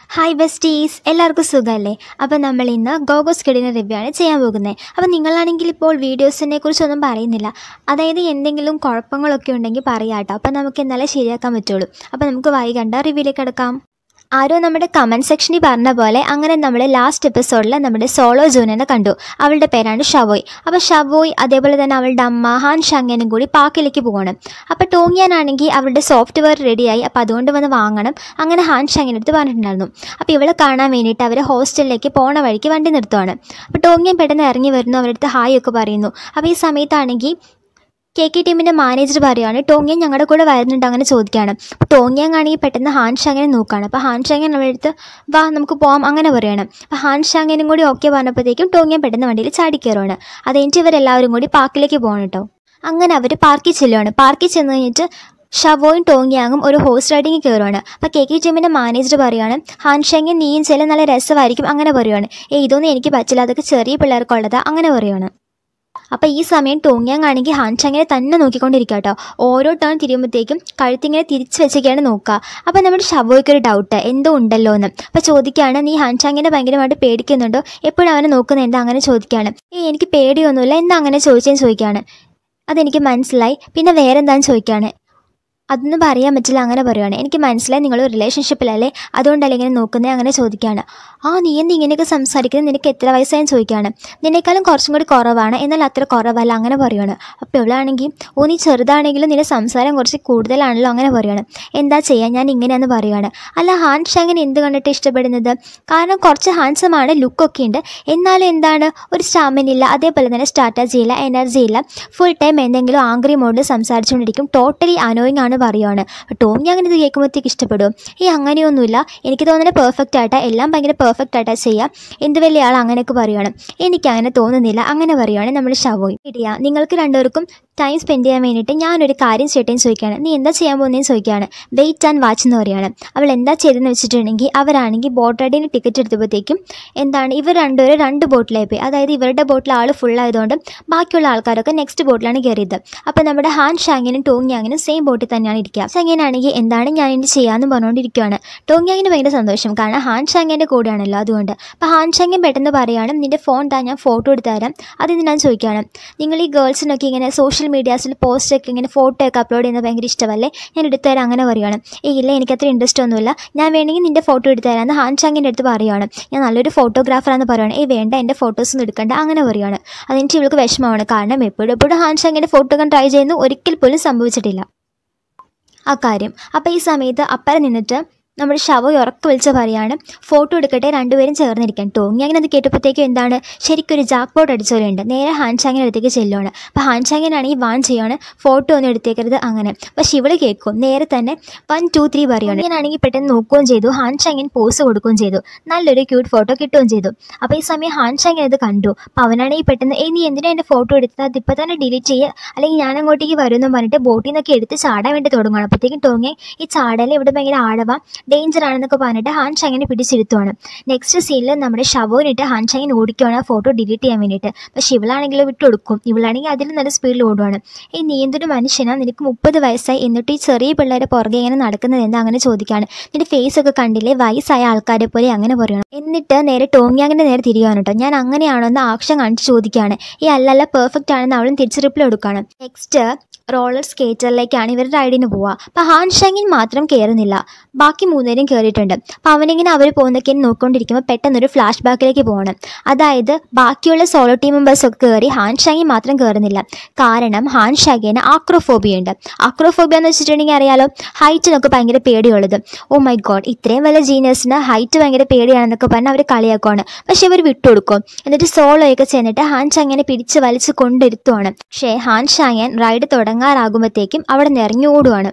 hi besties എല്ലാവർക്കും സുഖമല്ലേ അപ്പോൾ നമ്മൾ ഇന്ന് ഗോഗോസ് കിഡിന് റിവ്യൂ ആണ് ചെയ്യാൻ പോകുന്നത് അപ്പോൾ നിങ്ങളാണെങ്കിൽ ഇപ്പോൾ വീഡിയോസിനെ കുറിച്ചൊന്നും പറയുന്നില്ല അതായത് എന്തെങ്കിലും കുഴപ്പങ്ങളൊക്കെ ഉണ്ടെങ്കിൽ പറയാം കേട്ടോ അപ്പോൾ നമുക്ക് എന്നാലേ ശരിയാക്കാൻ പറ്റുള്ളൂ അപ്പോൾ നമുക്ക് വൈകണ്ട റിവ്യൂയിലേക്ക് എടുക്കാം ആരോ നമ്മുടെ കമൻറ്റ് സെക്ഷനിൽ പറഞ്ഞ പോലെ അങ്ങനെ നമ്മൾ ലാസ്റ്റ് എപ്പിസോഡിൽ നമ്മുടെ സോളോ ജൂനിനെ കണ്ടു അവളുടെ പേരാണ് ഷവോയ് അപ്പോൾ ഷവോയ് അതേപോലെ തന്നെ അവളുടെ അമ്മ ഹാൻ ഷങ്ങനും കൂടി പാക്കിലേക്ക് പോകണം അപ്പോൾ ടോങ്ങിയാനാണെങ്കിൽ അവരുടെ സോഫ്റ്റ്വെയർ റെഡിയായി അപ്പോൾ അതുകൊണ്ട് വന്ന് വാങ്ങണം അങ്ങനെ ഹാൻ ഷങ്ങിനടുത്ത് പറഞ്ഞിട്ടുണ്ടായിരുന്നു അപ്പോൾ ഇവളെ കാണാൻ വേണ്ടിയിട്ട് അവർ ഹോസ്റ്റലിലേക്ക് പോണ വഴിക്ക് വണ്ടി നിർത്തുവാണ് അപ്പോൾ ടോങ്ങിയൻ പെട്ടെന്ന് ഇറങ്ങി വരുന്നു അവരുടെ അടുത്ത് ഹായ് ഒക്കെ പറയുന്നു അപ്പോൾ ഈ സമയത്താണെങ്കിൽ കെ കെ ടീമിൻ്റെ മാനേജർ പറയുകയാണ് ടോങ്ങിയൻ ഞങ്ങളുടെ കൂടെ വരുന്നുണ്ട് അങ്ങനെ ചോദിക്കുകയാണ് അപ്പോൾ ടോങ്ങിയൻ ആണെങ്കിൽ പെട്ടെന്ന് ഹാൻ ഷാങ്ങിനെ നോക്കുകയാണ് അപ്പോൾ ഹാൻ ഷാങ്ങൻ അവരുടെ അടുത്ത് വാ നമുക്ക് പോവാം അങ്ങനെ പറയുകയാണ് അപ്പോൾ ഹാൻ ഷാങ്ങിനും കൂടി ഓക്കെ പറഞ്ഞപ്പോഴത്തേക്കും ടോങ്ങിയൻ പെട്ടെന്ന് വണ്ടിയിൽ ചാടി കയറുവാണ് അത് കഴിഞ്ഞിട്ട് ഇവരെല്ലാവരും കൂടി പാർക്കിലേക്ക് പോകണം കേട്ടോ അങ്ങനെ അവർ പാർക്കിൽ ചെല്ലുവാണ് പാർക്കിൽ ചെന്ന് കഴിഞ്ഞിട്ട് ഷവോയും ടോങ്ങിയാങ്ങും ഒരു ഹോഴ്സ് റൈഡിങ് കയറുവാണ് അപ്പോൾ കെ കെ ടീമിൻ്റെ മാനേജർ പറയുകയാണ് ഹാൻഷെങ്ങൻ നീയും ചെല്ലും നല്ല രസമായിരിക്കും അങ്ങനെ പറയുവാണ് ഏ ഇതൊന്നും എനിക്ക് പറ്റില്ല അതൊക്കെ ചെറിയ പിള്ളേർക്കുള്ളതാ അങ്ങനെ പറയുവാണ് അപ്പോൾ ഈ സമയം ടോങ്ങിയാങ് ആണെങ്കിൽ ഹാൻഷാങ്ങിനെ തന്നെ നോക്കിക്കൊണ്ടിരിക്കുക കേട്ടോ ഓരോ ടേൺ തിരിയുമ്പോഴത്തേക്കും കഴുത്തിങ്ങനെ തിരിച്ച് വെച്ചൊക്കെയാണ് നോക്കുക അപ്പോൾ നമ്മുടെ ഷവോയ്ക്ക് ഒരു ഡൗട്ട് എന്തോ ഉണ്ടല്ലോ എന്ന് അപ്പോൾ ചോദിക്കുകയാണ് നീ ഹാൻഷാങ്ങിനെ ഭയങ്കരമായിട്ട് പേടിക്കുന്നുണ്ടോ എപ്പോഴും അവനെ നോക്കുന്നത് എന്താ അങ്ങനെ ചോദിക്കുകയാണ് ഏയ് എനിക്ക് പേടിയൊന്നുമില്ല എന്താ അങ്ങനെ ചോദിച്ചതെന്ന് ചോദിക്കുകയാണ് അതെനിക്ക് മനസ്സിലായി പിന്നെ വേറെ എന്താണെന്ന് ചോദിക്കുകയാണ് അതൊന്നും പറയാൻ പറ്റില്ല അങ്ങനെ പറയുവാണ് എനിക്ക് മനസ്സിലായി നിങ്ങൾ റിലേഷൻഷിപ്പിലല്ലേ അതുകൊണ്ടല്ലേ ഇങ്ങനെ നോക്കുന്നത് അങ്ങനെ ചോദിക്കുകയാണ് ആ നീ എന്ത് ഇങ്ങനെയൊക്കെ സംസാരിക്കുന്നത് നിനക്ക് എത്ര വയസ്സായെന്ന് ചോദിക്കുകയാണ് നിന്നേക്കാളും കുറച്ചും കൂടി കുറവാണ് എന്നാൽ അത്ര കുറവല്ല അങ്ങനെ പറയുവാണ് അപ്പോൾ ഇവളാണെങ്കിൽ ഓ നീ ചെറുതാണെങ്കിലും നിന്റെ സംസാരം കുറച്ച് കൂടുതലാണല്ലോ അങ്ങനെ പറയുവാണ് എന്താ ചെയ്യുക ഞാൻ ഇങ്ങനെയാന്ന് പറയുവാണ് അല്ല ഹാൻ ഷാങ്ങിന് എന്ത് കണ്ടിട്ട് ഇഷ്ടപ്പെടുന്നത് കാരണം കുറച്ച് ഹാൻസമാണ് ലുക്കൊക്കെ ഉണ്ട് എന്നാലും എന്താണ് ഒരു സ്റ്റാമിന ഇല്ല അതേപോലെ തന്നെ സ്ട്രാറ്റജി ഇല്ല എനർജി ഇല്ല ഫുൾ ടൈം എന്തെങ്കിലും ആംഗ്രി മോഡിൽ സംസാരിച്ചുകൊണ്ടിരിക്കും ടോട്ടലി അനോയിങ് ആണ് പറയുവാണ് ടോമി അങ്ങനെ ഇത് കേൾക്കുമ്പോഴത്തേക്ക് ഇഷ്ടപ്പെടും ഈ അങ്ങനെയൊന്നുമില്ല എനിക്ക് തോന്നുന്നത് പെർഫെക്റ്റ് ആയിട്ടാ എല്ലാം ഭയങ്കര പെർഫെക്റ്റ് ആയിട്ടാ ചെയ്യാം എന്ത് വലിയ ആൾ അങ്ങനെയൊക്കെ പറയുവാണ് എനിക്ക് അങ്ങനെ തോന്നുന്നില്ല അങ്ങനെ പറയുവാണ് നമ്മൾ ഷവോയ് ഇടിയ നിങ്ങൾക്ക് രണ്ടുപേർക്കും ടൈം സ്പെൻഡ് ചെയ്യാൻ വേണ്ടിയിട്ട് ഞാനൊരു കാര്യം ചെയ്യട്ടേന്ന് ചോദിക്കുകയാണ് നീ എന്താ ചെയ്യാൻ പോകുന്നതെന്ന് ചോദിക്കുകയാണ് വെയിറ്റ് ആൻഡ് വാച്ച് എന്ന് പറയുകയാണ് അവൾ എന്താ ചെയ്തതെന്ന് വെച്ചിട്ടുണ്ടെങ്കിൽ അവരാണെങ്കിൽ ബോട്ട് റൈഡിന് ടിക്കറ്റ് എടുത്തപ്പോഴത്തേക്കും എന്താണ് ഇവർ രണ്ടുപേരും രണ്ട് ബോട്ടിലായി പോയി അതായത് ഇവരുടെ ബോട്ടിൽ ആൾ ഫുൾ ആയതുകൊണ്ട് ബാക്കിയുള്ള ആൾക്കാരൊക്കെ നെക്സ്റ്റ് ബോട്ടിലാണ് കയറിയത് അപ്പോൾ നമ്മുടെ ഹാൻ ഷാങ്ങിനും ടോങ്ങിയാങ്ങിനും സെയിം ബോട്ടിൽ തന്നെയാണ് ഇരിക്കുക ഷാങ്ങിനാണെങ്കിൽ എന്താണ് ഞാൻ ഇനി ചെയ്യാമെന്ന് പറഞ്ഞുകൊണ്ടിരിക്കുകയാണ് ടോങ്ങിയാങ്ങിന് ഭയങ്കര സന്തോഷം കാരണം ഹാൻ ഷാങ്ങിൻ്റെ കൂടെയാണല്ലോ അതുകൊണ്ട് അപ്പോൾ ഹാൻ ഷാങ്ങിൻ പെട്ടെന്ന് പറയുകയാണ് നിൻ്റെ ഫോൺ താ ഞാൻ ഫോട്ടോ എടുത്ത് തരാം അതെന്തിനാന്ന് ചോദിക്കുകയാണ് നിങ്ങൾ ഈ ഗേൾസിനൊക്കെ ഇങ്ങനെ സോഷ്യൽ മീഡിയാസിൽ പോസ്റ്റൊക്കെ ഇങ്ങനെ ഫോട്ടോ ഒക്കെ അപ്ലോഡ് ചെയ്യുന്നത് ഭയങ്കര ഇഷ്ടമല്ലേ ഞാൻ എടുത്തു തരാം അങ്ങനെ പറയുകയാണ് ഏയ് ഇല്ല എനിക്കത്ര ഇൻട്രസ്റ്റ് ഒന്നുമില്ല ഞാൻ വേണമെങ്കിൽ നിൻ്റെ ഫോട്ടോ എടുത്ത് തരാമെന്ന് ഹാൻ ഷാങ്ങിൻ്റെ അടുത്ത് പറയുകയാണ് ഞാൻ നല്ലൊരു ഫോട്ടോഗ്രാഫറാന്ന് പറയുകയാണ് ഏയ് വേണ്ട എൻ്റെ ഫോട്ടോസ് ഒന്നും എടുക്കണ്ട അങ്ങനെ പറയുകയാണ് അതെനിക്ക് ഇവൾക്ക് വിഷമമാണ് കാരണം എപ്പോഴും എപ്പോഴും ഹാൻ ഷാങ്ങിൻ്റെ ഫോട്ടോ ഒക്കെ ട്രൈ ചെയ്യുന്നു ഒരിക്കൽ പോലും സംഭവിച്ചിട്ടില്ല ആ കാര്യം അപ്പോൾ ഈ സമയത്ത് അപ്പറെ നിന്നിട്ട് നമ്മുടെ ശവ ഉറക്കെ വിളിച്ച് പറയാണ് ഫോട്ടോ എടുക്കട്ടെ രണ്ടുപേരും ചേർന്നിരിക്കാൻ ടോങ്ങി അങ്ങനെ അത് കേട്ടപ്പോഴത്തേക്കും എന്താണ് ശരിക്കൊരു ജാക്ക് ബോട്ട് അടിച്ച പോലെയുണ്ട് നേരെ ഹാൻഷാങ്ങിൻ്റെ അടുത്തേക്ക് ചെല്ലുവാണ് അപ്പോൾ ഹാൻഷാങ്ങിനാണെങ്കിൽ വാൺ ചെയ്യാണ് ഫോട്ടോ ഒന്നും എടുത്തേക്കരുത് അങ്ങനെ പക്ഷെ ഇവള് കേൾക്കും നേരെ തന്നെ വൺ ടു ത്രീ പറയുകയാണ് ഞാനാണെങ്കിൽ പെട്ടെന്ന് നോക്കുകയും ചെയ്തു ഹാൻഷാങ്ങിൻ പോസ് കൊടുക്കുകയും ചെയ്തു നല്ലൊരു ക്യൂട്ട് ഫോട്ടോ കിട്ടുകയും ചെയ്തു അപ്പോൾ ഈ സമയം ഹാൻഷാങ്ങിൻ അത് കണ്ടു അപ്പോൾ അവനാണെങ്കിൽ പെട്ടെന്ന് ഏ നീ എന്തിനാ എൻ്റെ ഫോട്ടോ എടുത്തത് അതിപ്പോൾ തന്നെ ഡിലീറ്റ് ചെയ്യുക അല്ലെങ്കിൽ ഞാൻ അങ്ങോട്ടേക്ക് വരുമെന്ന് പറഞ്ഞിട്ട് ബോട്ടിൽ നിന്നൊക്കെ എടുത്ത് ചാടാൻ വേണ്ടി തുടങ്ങുകയാണ് അപ്പോഴത്തേക്കും ടോങ്ങി ഈ ചാടൽ ഇവിടെ ഭയങ്കര ആഴവ ഡേഞ്ചർ ആണെന്നൊക്കെ പറഞ്ഞിട്ട് ഹാൻ ഷാങ്ങിനെ പിടിച്ചിരുത്തുവാണ് നെക്സ്റ്റ് സീനിൽ നമ്മുടെ ഷവോനിട്ട് ഹാൻ ഷാങ്ങിൻ ഓടിക്കുവാണ് ആ ഫോട്ടോ ഡിലീറ്റ് ചെയ്യാൻ വേണ്ടിയിട്ട് പക്ഷേ ഇവളാണെങ്കിൽ വിട്ടുകൊടുക്കും ഇവളാണെങ്കിൽ അതിൽ നല്ല സ്പീഡിൽ ഓടുവാണ് ഈ നീ എന്തൊരു മനുഷ്യനാ നിനക്ക് മുപ്പത് വയസ്സായി എന്നിട്ട് ഈ ചെറിയ പിള്ളേരെ പുറകെ ഇങ്ങനെ നടക്കുന്നത് എന്താ അങ്ങനെ ചോദിക്കുകയാണ് നിന്റെ ഫേസ് ഒക്കെ കണ്ടില്ലേ വയസ്സായ ആൾക്കാരെ പോലെ അങ്ങനെ പറയണം എന്നിട്ട് നേരെ ടോങ്ങിയാങ്ങിൻ്റെ നേരെ തിരിയുകയാണ് കേട്ടോ ഞാൻ അങ്ങനെയാണോ എന്ന് ആക്ഷൻ കാണിച്ച് ചോദിക്കുകയാണ് ഈ അല്ലല്ല പെർഫെക്റ്റ് ആണെന്ന് അവളും തിരിച്ച് റിപ്ലൈ കൊടുക്കുകയാണ് നെക്സ്റ്റ് റോളർ സ്കേറ്ററിലേക്കാണ് ഇവർ റൈഡിന് പോവുക അപ്പോൾ ഹാൻ ഷാങ്ങിൻ മാത്രം കയറുന്നില്ല ബാക്കി മൂന്നുപേരും കയറിയിട്ടുണ്ട് അപ്പോൾ അവനിങ്ങനെ അവർ പോകുന്നതൊക്കെ നോക്കിക്കൊണ്ടിരിക്കുമ്പോൾ പെട്ടെന്നൊരു ഫ്ലാഷ് ബാക്കിലേക്ക് പോകണം അതായത് ബാക്കിയുള്ള സോളോ ടീം മെമ്പേഴ്സൊക്കെ കയറി ഹാൻ ഷാങ്ങിൻ മാത്രം കയറുന്നില്ല കാരണം ഹാൻ ഷാഗിന് ആക്രോഫോബിയ ഉണ്ട് ആക്രോഫോബിയ എന്ന് വെച്ചിട്ടുണ്ടെങ്കിൽ അറിയാലോ ഹൈറ്റിനൊക്കെ ഭയങ്കര പേടിയുള്ളത് ഓ മൈ ഗോഡ് ഇത്രയും വലിയ ജീനിയസിന് ഹൈറ്റ് ഭയങ്കര പേടിയാണെന്നൊക്കെ പറഞ്ഞ് അവർ കളിയാക്കുവാണ് പക്ഷെ ഇവർ വിട്ടുകൊടുക്കും എന്നിട്ട് സോളോയൊക്കെ ചെന്നിട്ട് ഹാൻ ഷാങ്ങിനെ പിടിച്ച് വലിച്ച് കൊണ്ടിരുത്തുവാണ് പക്ഷേ ഹാൻ ഷാങ്ങൻ റൈഡ് തുടങ്ങാറാകുമ്പോഴത്തേക്കും അവിടെ നിന്ന് ഇറങ്ങി ഓടുവാണ്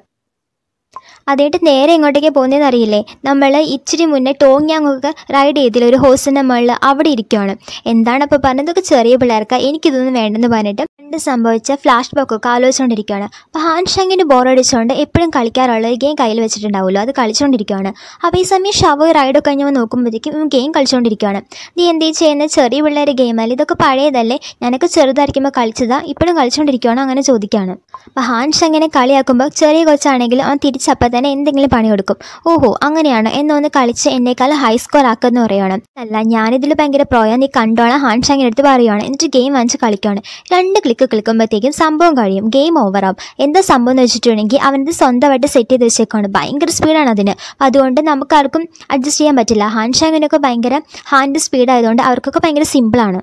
അതായിട്ട് നേരെ എങ്ങോട്ടേക്ക് പോകുന്നതെന്ന് അറിയില്ലേ നമ്മൾ ഇച്ചിരി മുന്നേ ടോങ്യാങ്ങൊക്കെ റൈഡ് ചെയ്തില്ല ഒരു ഹോസിൻ്റെ മുകളിൽ അവിടെ ഇരിക്കുവാണ് എന്താണ് അപ്പോൾ പറഞ്ഞതൊക്കെ ചെറിയ പിള്ളേർക്ക് എനിക്കിതൊന്നും വേണ്ടെന്ന് പറഞ്ഞിട്ട് പണ്ട് സംഭവിച്ച ഫ്ലാഷ് ബാക്കൊക്കെ ആലോചിച്ചുകൊണ്ടിരിക്കുകയാണ് അപ്പോൾ ഹാൻ ഷാങ്ങിന് ബോറടിച്ചുകൊണ്ട് എപ്പോഴും കളിക്കാറുള്ള ഒരു ഗെയിം കയ്യിൽ വെച്ചിട്ടുണ്ടാവുമല്ലോ അത് കളിച്ചുകൊണ്ടിരിക്കുകയാണ് അപ്പോൾ ഈ സമയം ഷവോ റൈഡൊക്കെ കഴിഞ്ഞ് നോക്കുമ്പോഴത്തേക്കും ഗെയിം കളിച്ചുകൊണ്ടിരിക്കുകയാണ് നീ എന്തേ ചെയ്യുന്ന ചെറിയ പിള്ളേരെ ഗെയിമല്ലേ ഇതൊക്കെ പഴയതല്ലേ ഞാനൊക്കെ ചെറുതായിരിക്കുമ്പോൾ കളിച്ചതാ ഇപ്പോഴും കളിച്ചുകൊണ്ടിരിക്കുകയാണ് അങ്ങനെ ചോദിക്കുകയാണ് അപ്പോൾ ഹാൻ ഷാങ്ങിനെ കളിയാക്കുമ്പോൾ ചെറിയ കൊച്ചാണെങ്കിലും അവൻ തിരിച്ചപ്പം തന്നെ എന്തെങ്കിലും പണി കൊടുക്കും ഓഹോ അങ്ങനെയാണ് എന്നൊന്ന് കളിച്ച് എന്നേക്കാൾ ഹൈ സ്കോർ ആക്കുമെന്ന് പറയുകയാണ് അല്ല ഞാനിതിൽ ഭയങ്കര പ്രോയാ നീ കണ്ടോളാം ഹാൻഷാങ്ങിൻ്റെ അടുത്ത് പറയുകയാണ് എന്നിട്ട് ഗെയിം വാങ്ങിച്ച് കളിക്കുകയാണ് രണ്ട് ക്ലിക്ക് ക്ലിക്കുമ്പോഴത്തേക്കും സംഭവം കഴിയും ഗെയിം ഓവർ ആവും എന്താ സംഭവം എന്ന് വെച്ചിട്ടുണ്ടെങ്കിൽ അവനത് സ്വന്തമായിട്ട് സെറ്റ് ചെയ്ത് വെച്ചേക്കാണ് ഭയങ്കര സ്പീഡാണ് അതിന് അതുകൊണ്ട് നമുക്കാർക്കും അഡ്ജസ്റ്റ് ചെയ്യാൻ പറ്റില്ല ഹാൻഷാങ്ങിനൊക്കെ ഭയങ്കര ഹാൻഡ് സ്പീഡ് ആയതുകൊണ്ട് അവർക്കൊക്കെ ഭയങ്കര സിമ്പിളാണ്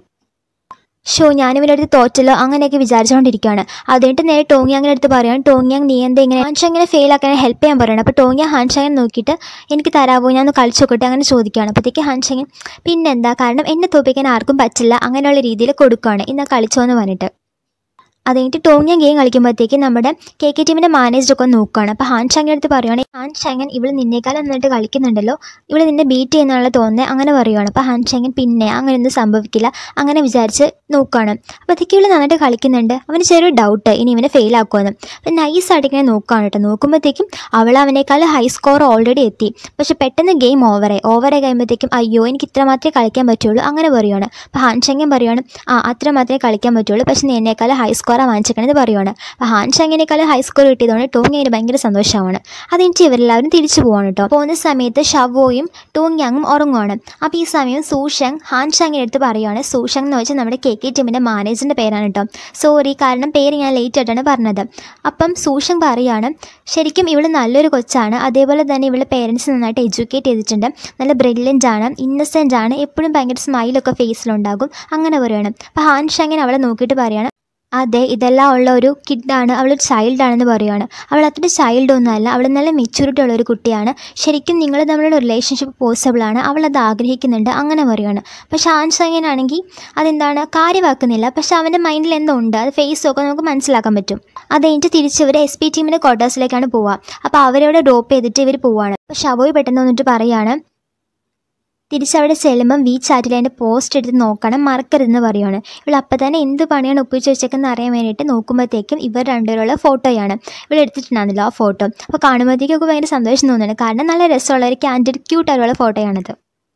ഷോ ഞാനിവൻ്റെ അടുത്ത് തോറ്റല്ലോ അങ്ങനെയൊക്കെ വിചാരിച്ചുകൊണ്ടിരിക്കുകയാണ് അതുകൊണ്ട് നേരെ ടോങ്ങിയാങ്ങിൻ്റെ അടുത്ത് പറയാണ് ടോങ്ങിയാങ് നീ എന്താ ഇങ്ങനെ ഹാൻഷാങ്ങിനെ ഫെയിൽ ആക്കാൻ ഹെൽപ്പ് ചെയ്യാൻ പറയണം അപ്പോൾ ടോങ്ങിയ ഹാൻഷാങ്ങിനെ നോക്കിയിട്ട് എനിക്ക് തരാമോ ഞാൻ ഒന്ന് കളിച്ചു നോക്കട്ടെ അങ്ങനെ ചോദിക്കുകയാണ് അപ്പോഴത്തേക്ക് ഹാൻഷാങ്ങൻ പിന്നെന്താ കാരണം എന്നെ തോപ്പിക്കാൻ ആർക്കും പറ്റില്ല അങ്ങനെയുള്ള രീതിയിൽ കൊടുക്കുകയാണ് ഇന്നാ കളിച്ചോ എന്ന് പറഞ്ഞിട്ട് അത് കഴിഞ്ഞിട്ട് ടോങ്ങിയ ഗെയിം കളിക്കുമ്പോഴത്തേക്ക് നമ്മുടെ കെ കെ ടീമിൻ്റെ മാനേജറൊക്കെ ഒന്ന് നോക്കുകയാണ് അപ്പോൾ ഹാൻ ഷാങ്ങിൻ്റെ അടുത്ത് പറയുകയാണ് ഹാൻ ഷാങ്ങൻ ഇവൾ നിന്നേക്കാളും നന്നായിട്ട് കളിക്കുന്നുണ്ടല്ലോ ഇവൾ നിന്നെ ബീറ്റ് ചെയ്യുന്നുള്ള തോന്നുന്നത് അങ്ങനെ പറയുകയാണ് അപ്പോൾ ഹാൻ ഷാങ്ങൻ പിന്നെ അങ്ങനെയൊന്നും സംഭവിക്കില്ല അങ്ങനെ വിചാരിച്ച് നോക്കുകയാണ് അപ്പോഴത്തേക്ക് ഇവൾ നന്നായിട്ട് കളിക്കുന്നുണ്ട് അവന് ചെറിയൊരു ഡൗട്ട് ഇനി ഇവനെ ഫെയിൽ ആക്കുമെന്ന് അപ്പം നൈസായിട്ട് ഇങ്ങനെ നോക്കുകയാണ് കേട്ടോ നോക്കുമ്പോഴത്തേക്കും അവൾ അവനേക്കാൾ ഹൈ സ്കോർ ഓൾറെഡി എത്തി പക്ഷെ പെട്ടെന്ന് ഗെയിം ഓവറായി ഓവറായി കഴിയുമ്പോഴത്തേക്കും അയ്യോ എനിക്ക് ഇത്ര മാത്രമേ കളിക്കാൻ പറ്റുള്ളൂ അങ്ങനെ പറയുകയാണ് അപ്പോൾ ഹാൻ ഷാങ്ങൻ പറയുകയാണ് ആ അത്ര മാത്രമേ കളിക്കാൻ പറ്റുള്ളൂ പക്ഷെ നീ എന്നേക്കാൾ ഹൈ സ്കോറാണ് വാങ്ങിച്ചിരിക്കണമെന്ന് പറയുകയാണ് അപ്പോൾ ഹാൻ ഷാങ്ങിനേക്കാൾ ഹൈ സ്കോർ കിട്ടിയതുകൊണ്ട് ടോങ്ങിന് ഭയങ്കര സന്തോഷമാണ് അതെനിക്ക് ഇവരെല്ലാവരും തിരിച്ചു പോവാണ് കേട്ടോ പോകുന്ന സമയത്ത് ഷവോയും ടോങ്യാങ്ങും ഉറങ്ങുവാണ് അപ്പോൾ ഈ സമയം സൂഷങ് ഹാൻ ഷാങ്ങിൻ്റെ അടുത്ത് പറയുകയാണ് സൂഷങ് എന്ന് വെച്ചാൽ നമ്മുടെ കെ കെ ടീമിൻ്റെ മാനേജറിൻ്റെ പേരാണ് കേട്ടോ സോറി കാരണം പേര് ഞാൻ ലേറ്റ് ആയിട്ടാണ് പറഞ്ഞത് അപ്പം സൂഷങ് പറയുകയാണ് ശരിക്കും ഇവൾ നല്ലൊരു കൊച്ചാണ് അതേപോലെ തന്നെ ഇവളുടെ പേരൻസ് നന്നായിട്ട് എഡ്യൂക്കേറ്റ് ചെയ്തിട്ടുണ്ട് നല്ല ബ്രില്യൻ്റ് ആണ് ഇന്നസെൻ്റ് ആണ് എപ്പോഴും ഭയങ്കര സ്മൈലൊക്കെ ഫേസിലുണ്ടാകും അങ്ങനെ പറയുകയാണ് അപ്പോൾ ഹാൻ ഷാങ്ങിൻ അവളെ നോക്കിയിട്ട് പറയുകയാണ് അതെ ഇതെല്ലാം ഉള്ള ഒരു കിഡാണ് അവൾ ചൈൽഡാണെന്ന് പറയുകയാണ് അവൾ അത്ര ചൈൽഡ് ഒന്നുമല്ല അവൾ നല്ല മെച്യൂരിറ്റി ഉള്ള ഒരു കുട്ടിയാണ് ശരിക്കും നിങ്ങൾ തമ്മിലുള്ള റിലേഷൻഷിപ്പ് പോസിബിളാണ് അവൾ അത് ആഗ്രഹിക്കുന്നുണ്ട് അങ്ങനെ പറയുകയാണ് പക്ഷെ ആൻസങ്ങനാണെങ്കിൽ അതെന്താണ് കാര്യമാക്കുന്നില്ല പക്ഷെ അവൻ്റെ മൈൻഡിൽ എന്തോ ഉണ്ട് അത് ഫേസ് ഒക്കെ നമുക്ക് മനസ്സിലാക്കാൻ പറ്റും അത് കഴിഞ്ഞിട്ട് തിരിച്ച് ഇവർ എസ് പി ടീമിൻ്റെ ക്വാർട്ടേഴ്സിലേക്കാണ് പോവുക അപ്പോൾ അവരവിടെ ഡ്രോപ്പ് ചെയ്തിട്ട് ഇവർ പോവാണ് അപ്പോൾ ഷവോയ് പെട്ടെന്ന് വന്നിട്ട് പറയുകയാണ് തിരിച്ചവിടെ ചെല്ലുമ്പം വി ചാറ്റിൽ അതിൻ്റെ പോസ്റ്റ് എടുത്ത് നോക്കണം മറക്കരുതെന്ന് പറയുകയാണ് ഇവൾ അപ്പം തന്നെ എന്ത് പണിയാണ് ഒപ്പിച്ച് വെച്ചേക്കെന്ന് അറിയാൻ വേണ്ടിയിട്ട് നോക്കുമ്പോഴത്തേക്കും ഇവർ രണ്ടുപേരുള്ള ഫോട്ടോയാണ് ഇവൾ എടുത്തിട്ടുണ്ടായിരുന്നല്ലോ ആ ഫോട്ടോ അപ്പോൾ കാണുമ്പോഴത്തേക്കും ഒക്കെ ഭയങ്കര സന്തോഷം തോന്നുന്നുണ്ട് കാരണം നല്ല രസമുള്ള ഒരു ക്യാൻഡിഡ് ക്യൂട്ടായിട്ടുള്ള ഫോട്ടോയാണത്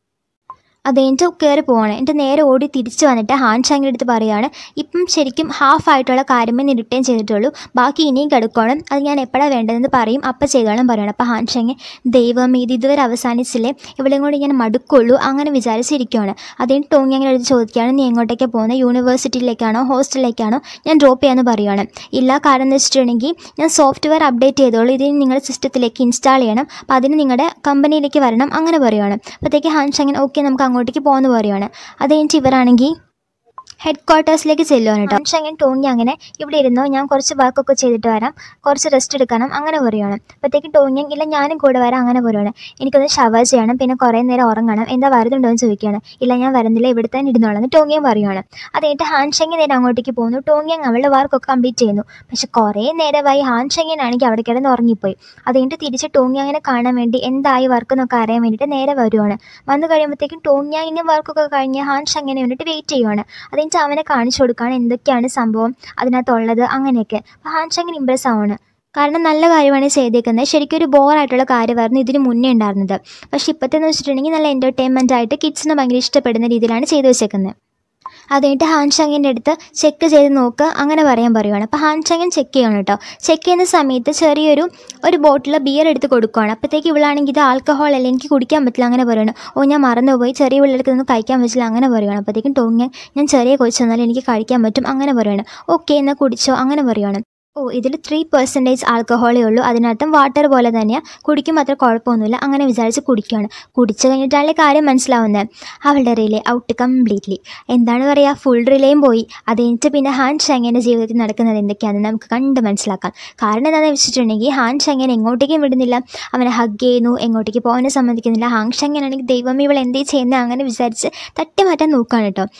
അത് കഴിഞ്ഞിട്ട് കയറി പോവാണ് എന്നിട്ട് നേരെ ഓടി തിരിച്ച് വന്നിട്ട് ഹാൻ ഷാങ്ങിൻ്റെ അടുത്ത് പറയുകയാണ് ഇപ്പം ശരിക്കും ഹാഫ് ആയിട്ടുള്ള കാര്യമേ നീ റിട്ടേൺ ചെയ്തിട്ടുള്ളൂ ബാക്കി ഇനിയും കിടക്കണം അത് ഞാൻ എപ്പോഴാണ് വേണ്ടതെന്ന് പറയും അപ്പം ചെയ്തോളം പറയണം അപ്പോൾ ഹാൻ ഷാങ് ദൈവം ഇത് ഇതുവരെ അവസാനിച്ചില്ലേ ഇവിടെയും കൂടി ഞാൻ മടുക്കുള്ളൂ അങ്ങനെ വിചാരിച്ചിരിക്കുകയാണ് അതിന് ടോങ്ങി അങ്ങനെ എടുത്ത് ചോദിക്കുകയാണ് നീ എങ്ങോട്ടേക്ക് പോകുന്നത് യൂണിവേഴ്സിറ്റിയിലേക്കാണോ ഹോസ്റ്റലിലേക്കാണോ ഞാൻ ഡ്രോപ്പ് ചെയ്യാമെന്ന് പറയുകയാണ് ഇല്ല കാരണം എന്ന് വെച്ചിട്ടുണ്ടെങ്കിൽ ഞാൻ സോഫ്റ്റ്വെയർ അപ്ഡേറ്റ് ചെയ്തോളൂ ഇതിന് നിങ്ങളുടെ സിസ്റ്റത്തിലേക്ക് ഇൻസ്റ്റാൾ ചെയ്യണം അപ്പോൾ അതിന് നിങ്ങളുടെ കമ്പനിയിലേക്ക് വരണം അങ്ങനെ പറയുകയാണ് അപ്പോഴത്തേക്ക് ഹാൻ ഷാങ്ങൻ ഓക്കെ നമുക്ക് അങ്ങോട്ടേക്ക് പോകുമെന്ന് പറയുകയാണ് അത് കഴിഞ്ഞിട്ട് ഇവരാണെങ്കിൽ ഹെഡ് ക്വാർട്ടേഴ്സിലേക്ക് ചെല്ലുവാണ് കേട്ടോ ഷങ്ങൻ ടോങ്ങി അങ്ങനെ ഇവിടെ ഇരുന്നോ ഞാൻ കുറച്ച് വർക്കൊക്കെ ചെയ്തിട്ട് വരാം കുറച്ച് റെസ്റ്റ് എടുക്കണം അങ്ങനെ പറയുകയാണ് അപ്പോഴത്തേക്ക് ടോങ്ങി ഇല്ല ഞാനും കൂടെ വരാം അങ്ങനെ പറയുകയാണ് എനിക്കൊന്ന് ഷവർ ചെയ്യണം പിന്നെ കുറേ നേരം ഉറങ്ങണം എന്താ വരുന്നുണ്ടോ എന്ന് ചോദിക്കുകയാണ് ഇല്ല ഞാൻ വരുന്നില്ല ഇവിടെ തന്നെ ഇരുന്നോളാം എന്ന് ടോങ്ങിയും പറയുകയാണ് അത് കഴിഞ്ഞിട്ട് ഹാൻ ഷെങ്ങി നേരെ അങ്ങോട്ടേക്ക് പോകുന്നു ടോങ്ങിയങ് അവളുടെ വർക്കൊക്കെ കംപ്ലീറ്റ് ചെയ്യുന്നു പക്ഷെ കുറേ നേരമായി ഹാൻ ഷെങ്ങിനാണെങ്കിൽ അവിടെ കിടന്ന് ഉറങ്ങിപ്പോയി അത് കഴിഞ്ഞിട്ട് തിരിച്ച് ടോങ്ങിയാങ്ങിനെ കാണാൻ വേണ്ടി എന്തായി വർക്ക് എന്നൊക്കെ അറിയാൻ വേണ്ടിയിട്ട് നേരെ വരുവാണ് വന്നു കഴിയുമ്പോഴത്തേക്കും ടോങ്ങിയാങ്ങിൻ്റെ വർക്കൊക്കെ കഴിഞ്ഞ് ഹാൻ ഷെങ്ങിനെ വേണ്ടിയിട്ട് വെയിറ്റ് ചെയ്യുവാണ് അത് കഴിഞ്ഞിട്ട് അവനെ കാണിച്ചു കൊടുക്കുകയാണ് എന്തൊക്കെയാണ് സംഭവം അതിനകത്തുള്ളത് അങ്ങനെയൊക്കെ അപ്പോൾ ഹാൻ ഷെങ്ങിന് ഇമ്പ്രസ് ആവാണ് കാരണം നല്ല കാര്യമാണ് ചെയ്തേക്കുന്നത് ശരിക്കും ഒരു ബോറായിട്ടുള്ള കാര്യമായിരുന്നു ഇതിന് മുന്നേ ഉണ്ടായിരുന്നത് പക്ഷേ ഇപ്പോഴത്തെന്ന് വെച്ചിട്ടുണ്ടെങ്കിൽ നല്ല എൻ്റർടൈൻമെൻ്റ് ആയിട്ട് കിഡ്സിന് ഭയങ്കര ഇഷ്ടപ്പെടുന്ന രീതിയിലാണ് ചെയ്തു വെച്ചേക്കുന്നത് അത് കഴിഞ്ഞിട്ട് ഹാൻഷാങ്ങിൻ്റെ അടുത്ത് ചെക്ക് ചെയ്ത് നോക്ക് അങ്ങനെ പറയാൻ പറയുവാണ് അപ്പോൾ ഹാൻഷാങ്ങൻ ചെക്ക് ചെയ്യണം കേട്ടോ ചെക്ക് ചെയ്യുന്ന സമയത്ത് ചെറിയൊരു ഒരു ബോട്ടിൽ ബിയർ എടുത്ത് കൊടുക്കുകയാണ് അപ്പോഴത്തേക്ക് ഇവളാണെങ്കിൽ ഇത് ആൽക്കഹോൾ അല്ല എനിക്ക് കുടിക്കാൻ പറ്റില്ല അങ്ങനെ പറയുകയാണ് ഓ ഞാൻ മറന്നുപോയി ചെറിയ പിള്ളേർക്ക് ഒന്നും കഴിക്കാൻ പറ്റില്ല അങ്ങനെ പറയുകയാണ് അപ്പോഴത്തേക്കും ടോങ്ങൻ ഞാൻ ചെറിയ കൊച്ചു വന്നാലും എനിക്ക് കഴിക്കാൻ പറ്റും അങ്ങനെ പറയുകയാണ് ഓക്കെ എന്നാൽ കുടിച്ചോ അങ്ങനെ പറയുകയാണ് ഓ ഇതിൽ ത്രീ പെർസെൻറ്റേജ് ആൽക്കഹോളേ ഉള്ളൂ അതിനർത്ഥം വാട്ടർ പോലെ തന്നെയാണ് കുടിക്കുമ്പോൾ അത്ര കുഴപ്പമൊന്നുമില്ല അങ്ങനെ വിചാരിച്ച് കുടിക്കുകയാണ് കുടിച്ചു കഴിഞ്ഞിട്ടാണല്ലേ കാര്യം മനസ്സിലാവുന്നത് അവളുടെ റിലേ ഔട്ട് കംപ്ലീറ്റ്ലി എന്താണ് പറയുക ഫുൾ റിലേയും പോയി അത് കഴിഞ്ഞിട്ട് പിന്നെ ഹാൻ ഷെങ്ങൻ്റെ ജീവിതത്തിൽ നടക്കുന്നത് എന്തൊക്കെയാണെന്ന് നമുക്ക് കണ്ട് മനസ്സിലാക്കാം കാരണം എന്താണെന്ന് വെച്ചിട്ടുണ്ടെങ്കിൽ ഹാൻ ഷെങ്ങൻ എങ്ങോട്ടേക്കും വിടുന്നില്ല അവനെ ഹഗ് ചെയ്യുന്നു എങ്ങോട്ടേക്ക് പോകാനും സമ്മതിക്കുന്നില്ല ഹാൻ ഷെങ്ങനാണെങ്കിൽ ദൈവം ഇവൾ എന്തേ ചെയ്യുന്നത് അങ്ങനെ വിചാരിച്ച് തട്ടി മാറ്റാൻ നോക്കുകയാണ് കേട്ടോ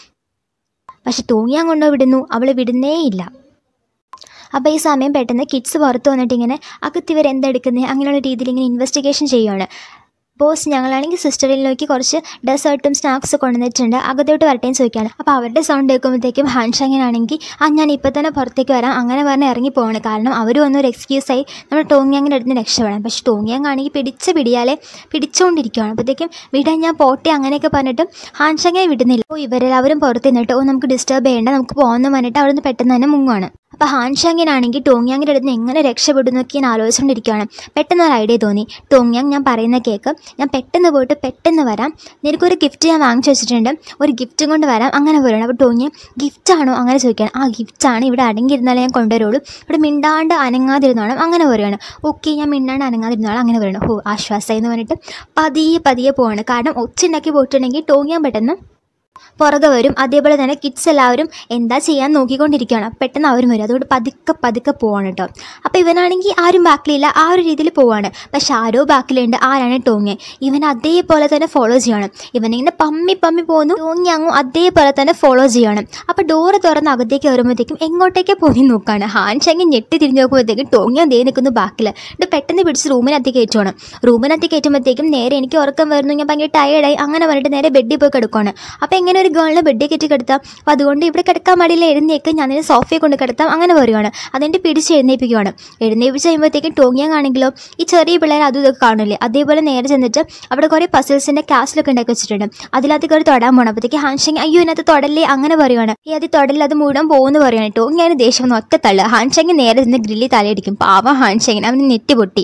പക്ഷെ തൂങ്ങിയാൻ കൊണ്ടോ വിടുന്നു അവൾ വിടുന്നേ ഇല്ല അപ്പോൾ ഈ സമയം പെട്ടെന്ന് കിഡ്സ് പുറത്ത് വന്നിട്ട് ഇങ്ങനെ അകത്ത് ഇവർ എന്തെടുക്കുന്നത് അങ്ങനെയുള്ള രീതിയിൽ ഇങ്ങനെ ഇൻവെസ്റ്റിഗേഷൻ ചെയ്യുകയാണ് ബോസ് ഞങ്ങളാണെങ്കിൽ സിസ്റ്ററിലേക്ക് കുറച്ച് ഡെസേർട്ടും സ്നാക്സ് കൊണ്ടുവന്നിട്ടുണ്ട് അകത്തോട്ട് വരട്ടേന്ന് ചോദിക്കുകയാണ് അപ്പോൾ അവരുടെ സൗണ്ട് കേൾക്കുമ്പോഴത്തേക്കും ഹാൻഷാങ്ങനാണെങ്കിൽ ആ ഞാൻ ഇപ്പോൾ തന്നെ പുറത്തേക്ക് വരാം അങ്ങനെ പറഞ്ഞ് ഇറങ്ങി പോവാണ് കാരണം അവർ വന്നൊരു എക്സ്ക്യൂസായി നമ്മൾ ടോങ്ങിയാങ്ങിൻ്റെ അടുത്ത് രക്ഷപ്പെടാം പക്ഷേ ടോങ്ങിയാങ് ആണെങ്കിൽ പിടിച്ച പിടിയാലെ പിടിച്ചുകൊണ്ടിരിക്കുകയാണ് അപ്പോഴത്തേക്കും വിടാൻ ഞാൻ പോട്ടെ അങ്ങനെയൊക്കെ പറഞ്ഞിട്ടും ഹാൻഷാങ്ങനെ വിടുന്നില്ല അപ്പോൾ ഇവരെല്ലാവരും പുറത്ത് നിന്നിട്ട് ഓ നമുക്ക് ഡിസ്റ്റർബ് ചെയ്യേണ്ട നമുക്ക് പോകാമെന്ന് പറഞ്ഞിട്ട് അവിടെ നിന്ന് പെട്ടെന്ന് തന്നെ മുങ്ങുവാണ് അപ്പോൾ ഹാൻഷാങ്ങിനാണെങ്കിൽ ടോങ്യാങ്ങിൻ്റെ അടുത്ത് നിന്ന് എങ്ങനെ രക്ഷപ്പെടും എന്നൊക്കെ ഞാൻ ആലോചിച്ചുകൊണ്ടിരിക്കുകയാണ് പെട്ടെന്ന് ഒരു ഐഡിയ തോന്നി ടോങ്യാങ് ഞാൻ പറയുന്ന കേക്ക് ഞാൻ പെട്ടെന്ന് പോയിട്ട് പെട്ടെന്ന് വരാം നിനക്കൊരു ഗിഫ്റ്റ് ഞാൻ വാങ്ങിച്ചു വെച്ചിട്ടുണ്ട് ഒരു ഗിഫ്റ്റും കൊണ്ട് വരാം അങ്ങനെ പറയുകയാണ് അപ്പോൾ ടോങ്യാങ് ഗിഫ്റ്റാണോ അങ്ങനെ ചോദിക്കുകയാണ് ആ ഗിഫ്റ്റാണ് ഇവിടെ അടങ്ങിയിരുന്നാലേ ഞാൻ കൊണ്ടുവരുള്ളൂ ഇവിടെ മിണ്ടാണ്ട് അനങ്ങാതിരുന്നോണം അങ്ങനെ പറയുകയാണ് ഓക്കെ ഞാൻ മിണ്ടാണ്ട് അനങ്ങാതിരുന്നോളാം അങ്ങനെ പറയണം ഓ ആശ്വാസമായി എന്ന് പറഞ്ഞിട്ട് പതിയെ പതിയെ പോവാണ് കാരണം ഒച്ചുണ്ടാക്കി പോയിട്ടുണ്ടെങ്കിൽ ടോങ്ങിയാൻ പെട്ടെന്ന് പുറകെ വരും അതേപോലെ തന്നെ കിഡ്സ് എല്ലാവരും എന്താ ചെയ്യാൻ നോക്കിക്കൊണ്ടിരിക്കുകയാണ് പെട്ടെന്ന് അവരും വരും അതുകൊണ്ട് പതുക്കെ പതുക്കെ പോവാണ് കേട്ടോ അപ്പോൾ ഇവനാണെങ്കിൽ ആരും ബാക്കിലില്ല ആ ഒരു രീതിയിൽ പോവാണ് പക്ഷെ ആരോ ബാക്കിലുണ്ട് ആരാണ് ടോങ്ങെ ഇവൻ അതേപോലെ തന്നെ ഫോളോ ചെയ്യണം ഇവനിങ്ങനെ പമ്മി പമ്മി പോകുന്നു ടോങ്ങി അങ്ങും അതേപോലെ തന്നെ ഫോളോ ചെയ്യണം അപ്പോൾ ഡോറ് തുറന്ന് അകത്തേക്ക് വരുമ്പോഴത്തേക്കും എങ്ങോട്ടേക്ക് പോയി നോക്കുകയാണ് ഹാൻഷങ്ങി ഞെട്ടി തിരിഞ്ഞ് നോക്കുമ്പോഴത്തേക്കും ടോങ്ങി അതേ നിൽക്കുന്നു ബാക്കിൽ എന്നിട്ട് പെട്ടെന്ന് പിടിച്ച് റൂമിനകത്ത് കയറ്റുവാണ് റൂമിനകത്ത് കയറ്റുമ്പോഴത്തേക്കും നേരെ എനിക്ക് ഉറക്കം വരുന്നു ഞാൻ ഭയങ്കര ടയേർഡായി അങ്ങനെ പറഞ്ഞിട്ട് നേരെ ബെഡിൽ പോയി കിടക്കുകയാണ് അപ്പോൾ എങ്ങനെ ഒരു ഗേളിനെ ബെഡിൽ കയറ്റി കിടത്താം അപ്പോൾ അതുകൊണ്ട് ഇവിടെ കിടക്കാൻ പാടില്ല എഴുന്നേക്ക് ഞാൻ നിന്നെ സോഫയെ കൊണ്ട് കിടത്താം അങ്ങനെ പറയുകയാണ് അതിൻ്റെ പിടിച്ച് എഴുന്നേൽപ്പിക്കുകയാണ് എഴുന്നേൽപ്പിച്ച് കഴിയുമ്പോഴത്തേക്കും ടോങ്ങിയാണെങ്കിലോ ഈ ചെറിയ പിള്ളേർ അതും ഇതൊക്കെ കാണില്ലേ അതേപോലെ നേരെ ചെന്നിട്ട് അവിടെ കുറേ പസിൽസിൻ്റെ കാസിലൊക്കെ ഉണ്ടാക്കി വെച്ചിട്ടുണ്ട് അതിനകത്ത് കയറി തൊടാൻ പോകണം അപ്പോഴത്തേക്ക് ഹാൻഷങ് അയ്യോ ഇതിനകത്ത് തൊടല്ലേ അങ്ങനെ പറയുകയാണ് ഈ അത് തൊടലിൽ അത് മുഴുവൻ പോകുമെന്ന് പറയുകയാണ് ടോങ്ങി അതിന് ദേഷ്യം വന്ന് ഒറ്റ തള്ളു ഹാൻഷങ് നേരെ നിന്ന് ഗ്രില്ലിൽ തലയടിക്കും പാവം ഹാൻഷങ്ങിന് അവന് നെറ്റ് പൊട്ടി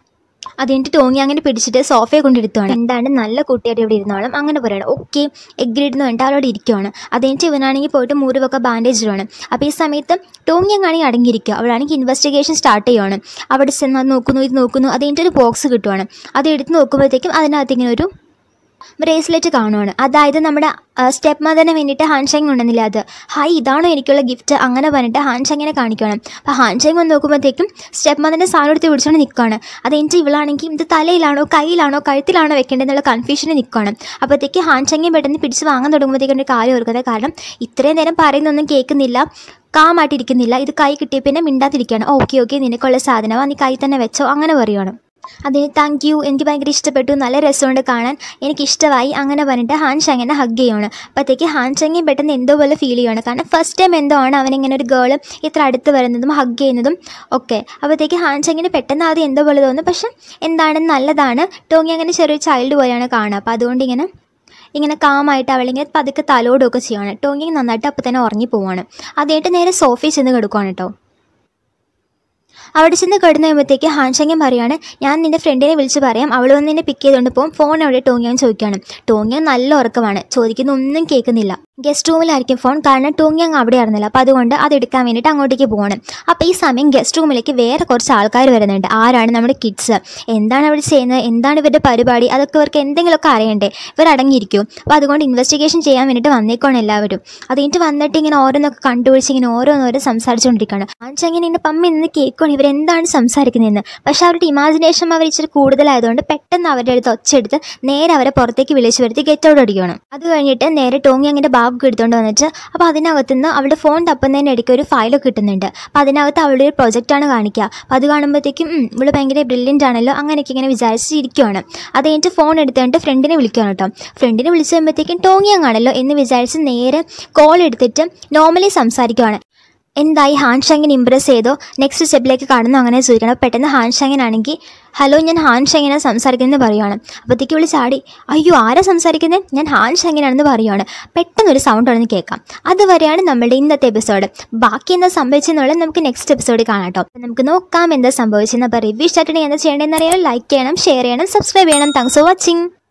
അത് കഴിഞ്ഞിട്ട് ടോങ്ങി അങ്ങനെ പിടിച്ചിട്ട് സോഫയെ കൊണ്ടിരുത്തുവാണ് എന്താണ് നല്ല കുട്ടിയായിട്ട് ഇവിടെ ഇരുന്നോളം അങ്ങനെ പറയണം ഓക്കെ എഗ്രിഡ് എന്ന് പറഞ്ഞിട്ട് അവളോട് ഇരിക്കുവാണ് അത് കഴിഞ്ഞിട്ട് ഇവനാണെങ്കിൽ പോയിട്ട് മുറിവൊക്കെ ബാൻഡേജ് ഇടുവാണ് അപ്പോൾ ഈ സമയത്ത് ടോങ്ങി അങ്ങാണെങ്കിൽ അടങ്ങിയിരിക്കുക അവളാണെങ്കിൽ ഇൻവെസ്റ്റിഗേഷൻ സ്റ്റാർട്ട് ചെയ്യുവാണ് അവിടെ ചെന്ന് അത് നോക്കുന്നു ഇത് നോക്കുന്നു അത് കഴിഞ്ഞിട്ട് ഒരു ബോക്സ് കിട്ടുവാണ് അത് എടുത്ത് നോക്കുമ്പോഴത്തേക്കും അതിനകത്ത് ഇങ്ങനെ ഒരു ബ്രേസ്ലെറ്റ് കാണുവാണ് അതായത് നമ്മുടെ സ്റ്റെപ്പ് മദറിന് വേണ്ടിയിട്ട് ഹാൻഷങ് ഉണ്ടെന്നില്ല അത് ഹായ് ഇതാണോ എനിക്കുള്ള ഗിഫ്റ്റ് അങ്ങനെ പറഞ്ഞിട്ട് ഹാൻഷങ്ങിനെ കാണിക്കണം അപ്പോൾ ഹാൻഷങ് വന്ന് നോക്കുമ്പോഴത്തേക്കും സ്റ്റെപ്പ് മദറിൻ്റെ സാധനം എടുത്ത് പിടിച്ചുകൊണ്ട് നിൽക്കുകയാണ് അത് കഴിഞ്ഞിട്ട് ഇവളാണെങ്കിൽ ഇത് തലയിലാണോ കയ്യിലാണോ കഴുത്തിലാണോ വെക്കേണ്ടതെന്നുള്ള കൺഫ്യൂഷന് നിൽക്കുകയാണ് അപ്പോഴത്തേക്ക് ഹാൻഷങ്ങയും പെട്ടെന്ന് പിടിച്ച് വാങ്ങാൻ തുടങ്ങുമ്പോഴത്തേക്കും ഒരു കാര്യം ഓർക്കുന്നത് കാരണം ഇത്രയും നേരം പറയുന്നൊന്നും കേൾക്കുന്നില്ല കാമായിട്ടിരിക്കുന്നില്ല ഇത് കൈ കിട്ടിയ പിന്നെ മിണ്ടാതിരിക്കുകയാണ് ഓക്കെ ഓക്കെ നിനക്കുള്ള സാധനമാണ് നീ കൈ തന്നെ വെച്ചോ അങ്ങനെ പറയുകയാണ് അതിന് താങ്ക് യു എനിക്ക് ഭയങ്കര ഇഷ്ടപ്പെട്ടു നല്ല രസമുണ്ട് കാണാൻ എനിക്കിഷ്ടമായി അങ്ങനെ പറഞ്ഞിട്ട് ഹാൻ ഷങ്ങനെ ഹഗ് ചെയ്യുകയാണ് അപ്പോഴത്തേക്ക് ഹാൻ ഷങ്ങി പെട്ടെന്ന് എന്തോ പോലെ ഫീൽ ചെയ്യുകയാണ് കാരണം ഫസ്റ്റ് ടൈം എന്തോ ആണ് അവനിങ്ങനെ ഒരു ഗേൾ ഇത്ര അടുത്ത് വരുന്നതും ഹഗ് ചെയ്യുന്നതും ഒക്കെ അപ്പോഴത്തേക്ക് ഹാൻ ഷങ്ങിന് പെട്ടെന്ന് ആദ്യം എന്തോ പോലെ തോന്നും പക്ഷെ എന്താണ് നല്ലതാണ് ടോങ്ങി അങ്ങനെ ചെറിയ ചൈൽഡ് പോലെയാണ് കാണുക അപ്പോൾ അതുകൊണ്ട് ഇങ്ങനെ ഇങ്ങനെ കാമായിട്ട് അവളിങ്ങനെ പതുക്കെ തലോടുകയൊക്കെ ചെയ്യുകയാണ് ടോങ്ങി നന്നായിട്ട് അപ്പോൾ തന്നെ ഉറങ്ങി പോവാണ് അതായിട്ട് നേരെ സോഫയിൽ ചെന്ന് കിടക്കുവാണ് കേട്ടോ അവിടെ ചെന്ന് കിടന്നു കഴിയുമ്പോഴത്തേക്ക് ഹാൻഷങ്ങൻ പറയാണ് ഞാൻ നിൻ്റെ ഫ്രണ്ടിനെ വിളിച്ച് പറയാം അവൾ വന്ന് നിന്നെ പിക്ക് ചെയ്തുകൊണ്ട് പോകും ഫോൺ അവിടെ ടോങ്ങിയാൻ ചോദിക്കുകയാണ് ടോങ്ങിയാൻ നല്ല ഉറക്കമാണ് ചോദിക്കുന്ന ഒന്നും കേൾക്കുന്നില്ല ഗസ്റ്റ് റൂമിലായിരിക്കും ഫോൺ കാരണം ടോങ്ങിയാങ് അവിടെ ആയിരുന്നില്ല അപ്പോൾ അതുകൊണ്ട് അത് എടുക്കാൻ വേണ്ടിയിട്ട് അങ്ങോട്ടേക്ക് പോകണം അപ്പോൾ ഈ സമയം ഗസ്റ്റ് റൂമിലേക്ക് വേറെ കുറച്ച് ആൾക്കാർ വരുന്നുണ്ട് ആരാണ് നമ്മുടെ കിഡ്സ് എന്താണ് അവിടെ ചെയ്യുന്നത് എന്താണ് ഇവരുടെ പരിപാടി അതൊക്കെ ഇവർക്ക് എന്തെങ്കിലുമൊക്കെ അറിയണ്ടേ ഇവർ അടങ്ങിയിരിക്കും അപ്പോൾ അതുകൊണ്ട് ഇൻവെസ്റ്റിഗേഷൻ ചെയ്യാൻ വേണ്ടിയിട്ട് വന്നേക്കാണ് എല്ലാവരും അത് കഴിഞ്ഞിട്ട് വന്നിട്ട് ഇങ്ങനെ ഓരോന്നൊക്കെ കണ്ടുപിടിച്ച് ഇങ്ങനെ ഓരോന്നോരോ സംസാരിച്ചുകൊണ്ടിരിക്കുകയാണ് ആൻച്ചങ്ങനെ എൻ്റെ പമ്മ ഇന്ന് കേൾക്കുകയാണ് ഇവരെന്താണ് സംസാരിക്കുന്നതെന്ന് പക്ഷേ അവരുടെ ഇമാജിനേഷൻ അവർ ഇച്ചിരി കൂടുതലായതുകൊണ്ട് പെട്ടെന്ന് അവരുടെ അടുത്ത് ഒച്ചെടുത്ത് നേരെ അവരെ പുറത്തേക്ക് വിളിച്ചു വരുത്തി ഗെറ്റ് ഔട്ട് അടിക്കണം അത് കഴിഞ്ഞിട്ട് നേരെ ടോങ്ങി അങ്ങനെ ബാഗ് എടുത്തുകൊണ്ട് വന്നിട്ട് അപ്പോൾ അതിനകത്തുനിന്ന് അവളുടെ ഫോൺ തപ്പുന്നതിൻ്റെ ഇടയ്ക്ക് ഒരു ഫയലൊക്കെ കിട്ടുന്നുണ്ട് അപ്പോൾ അതിനകത്ത് അവളുടെ ഒരു പ്രൊജക്റ്റാണ് കാണിക്കുക അപ്പോൾ അത് കാണുമ്പോഴത്തേക്കും ഉം, ഇവള് ഭയങ്കര ബ്രില്യൻ്റ് ആണല്ലോ അങ്ങനെയൊക്കെ ഇങ്ങനെ വിചാരിച്ചിരിക്കുകയാണ് അത് കഴിഞ്ഞിട്ട് ഫോൺ എടുത്തുകൊണ്ട് ഫ്രണ്ടിനെ വിളിക്കുകയാണ് കേട്ടോ ഫ്രണ്ടിനെ വിളിച്ച് കഴിയുമ്പോഴത്തേക്കും ടോങ്ങിയാണല്ലോ എന്ന് വിചാരിച്ച് നേരെ കോൾ എടുത്തിട്ട് നോർമലി സംസാരിക്കുകയാണ് എന്തായി ഹാൻഷാങ്ങിനെ ഇമ്പ്രസ് ചെയ്തോ നെക്സ്റ്റ് സ്റ്റെപ്പിലേക്ക് കടന്നു അങ്ങനെ ചോദിക്കണം അപ്പോൾ പെട്ടെന്ന് ഹാൻഷാങ്ങിനാണെങ്കിൽ ഹലോ ഞാൻ ഹാൻഷാങ്ങിനെ സംസാരിക്കുന്നത് പറയുകയാണ് അപ്പോഴത്തേക്ക് വിളി ചാടി അയ്യോ ആരാ സംസാരിക്കുന്നത് ഞാൻ ഹാൻഷാങ്ങിനാണെന്ന് പറയുകയാണ് പെട്ടെന്നൊരു സൗണ്ട് ആണെന്ന് കേൾക്കാം അതുവരെയാണ് നമ്മളുടെ ഇന്നത്തെ എപ്പിസോഡ് ബാക്കി എന്താ സംഭവിച്ചെന്നുള്ളത് നമുക്ക് നെക്സ്റ്റ് എപ്പിസോഡ് കാണാം കേട്ടോ അപ്പോൾ നമുക്ക് നോക്കാം എന്താ സംഭവിച്ചെന്ന് അപ്പോൾ റിവ്യൂ സ്റ്റാർട്ട് എന്താ ചെയ്യേണ്ടതെന്ന് അറിയാൻ ലൈക്ക് ചെയ്യണം ഷെയർ ചെയ്യണം സബ്സ്ക്രൈബ് ചെയ്യണം താങ്ക്സ് ഫോർ വാച്ചിങ്